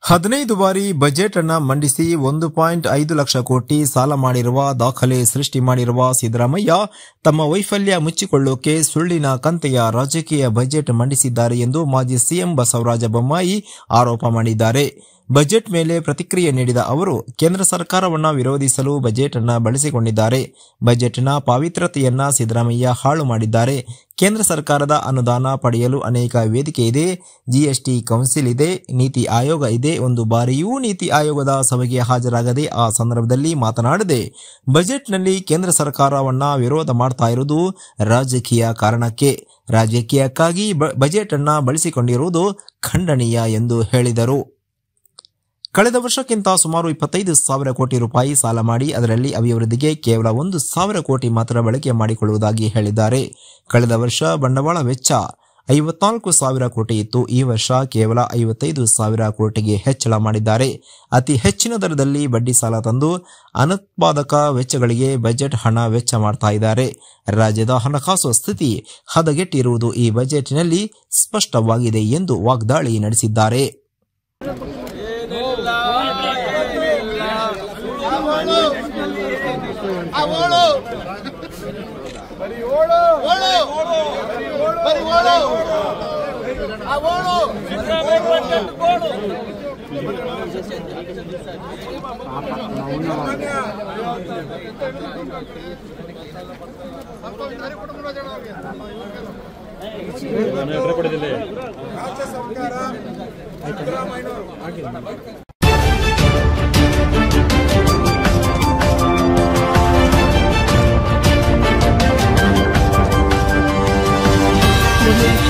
ಹದಿನೈದು ಬಾರಿ ಬಜೆಟ್ ಅನ್ನ ಮಂಡಿಸಿ ಒಂದು ಪಾಯಿಂಟ್ ಐದು ಲಕ್ಷ ಕೋಟಿ ಸಾಲ ಮಾಡಿರುವ ದಾಖಲೆ ಸೃಷ್ಟಿ ಮಾಡಿರುವ ಸಿದ್ದರಾಮಯ್ಯ ತಮ್ಮ ವೈಫಲ್ಯ ಮುಚ್ಚಿಕೊಳ್ಳೋಕೆ ಸುಳ್ಳಿನ ಕಂತೆಯ ರಾಜಕೀಯ ಬಜೆಟ್ ಮಂಡಿಸಿದ್ದಾರೆ ಎಂದು ಮಾಜಿ ಸಿಎಂ ಬಸವರಾಜ ಬೊಮ್ಮಾಯಿ ಆರೋಪ ಮಾಡಿದ್ದಾರೆ ಬಜೆಟ್ ಮೇಲೆ ಪ್ರತಿಕ್ರಿಯೆ ನೀಡಿದ ಅವರು ಕೇಂದ್ರ ಸರ್ಕಾರವನ್ನ ವಿರೋಧಿಸಲು ಬಜೆಟ್ ಅನ್ನ ಬಳಸಿಕೊಂಡಿದ್ದಾರೆ ಬಜೆಟ್ನ ಪಾವಿತ್ರತೆಯನ್ನ ಸಿದ್ದರಾಮಯ್ಯ ಹಾಳು ಮಾಡಿದ್ದಾರೆ ಕೇಂದ್ರ ಸರ್ಕಾರದ ಅನುದಾನ ಪಡೆಯಲು ಅನೇಕ ವೇದಿಕೆ ಇದೆ ಜಿಎಸ್ಟಿ ಕೌನ್ಸಿಲ್ ಇದೆ ನೀತಿ ಆಯೋಗ ಇದೆ ಒಂದು ಬಾರಿಯೂ ನೀತಿ ಆಯೋಗದ ಸಭೆಗೆ ಹಾಜರಾಗದೆ ಆ ಸಂದರ್ಭದಲ್ಲಿ ಮಾತನಾಡದೆ ಬಜೆಟ್ನಲ್ಲಿ ಕೇಂದ್ರ ಸರ್ಕಾರವನ್ನ ವಿರೋಧ ಮಾಡ್ತಾ ಇರುವುದು ರಾಜಕೀಯ ಕಾರಣಕ್ಕೆ ರಾಜಕೀಯಕ್ಕಾಗಿ ಬ- ಬಜೆಟ್ ಅನ್ನ ಬಳಸಿಕೊಂಡಿರುವುದು ಖಂಡನೀಯ ಎಂದು ಹೇಳಿದರು ಕಳೆದ ವರ್ಷಕ್ಕಿಂತ ಸುಮಾರು ಇಪ್ಪತ್ತೈದು ಸಾವಿರ ಕೋಟಿ ರೂಪಾಯಿ ಸಾಲ ಮಾಡಿ ಅದರಲ್ಲಿ ಅಭಿವೃದ್ಧಿಗೆ ಕೇವಲ ಒಂದು ಸಾವಿರ ಕೋಟಿ ಮಾತ್ರ ಬಳಕೆ ಮಾಡಿಕೊಳ್ಳುವುದಾಗಿ ಹೇಳಿದ್ದಾರೆ ಕಳೆದ ವರ್ಷ ಬಂಡವಾಳ ವೆಚ್ಚ ಐವತ್ನಾಲ್ಕು ಸಾವಿರ ಕೋಟಿ ಇತ್ತು ಈ ವರ್ಷ ಕೇವಲ ಐವತ್ತೈದು ಸಾವಿರ ಕೋಟಿಗೆ ಹೆಚ್ಚಳ ಮಾಡಿದ್ದಾರೆ ಅತಿ ಹೆಚ್ಚಿನ ದರದಲ್ಲಿ ಬಡ್ಡಿ ಸಾಲ ತಂದು ಅನುತ್ಪಾದಕ ವೆಚ್ಚಗಳಿಗೆ ಬಜೆಟ್ ಹಣ ವೆಚ್ಚ ಮಾಡ್ತಾ ಇದ್ದಾರೆ ರಾಜ್ಯದ ಹಣಕಾಸು ಸ್ಥಿತಿ ಹದಗೆಟ್ಟಿರುವುದು ಈ ಬಜೆಟ್ನಲ್ಲಿ ಸ್ಪಷ್ಟವಾಗಿದೆ ಎಂದು ವಾಗ್ದಾಳಿ ನಡೆಸಿದ್ದಾರೆ ಅವಳು ಬರಿ ಓಳು ಬರಿ ಓಳು ಅವಳು ರಾಜ್ಯ ಸರ್ಕಾರ ಸಿದ್ದರಾಮಯ್ಯನವರು Thank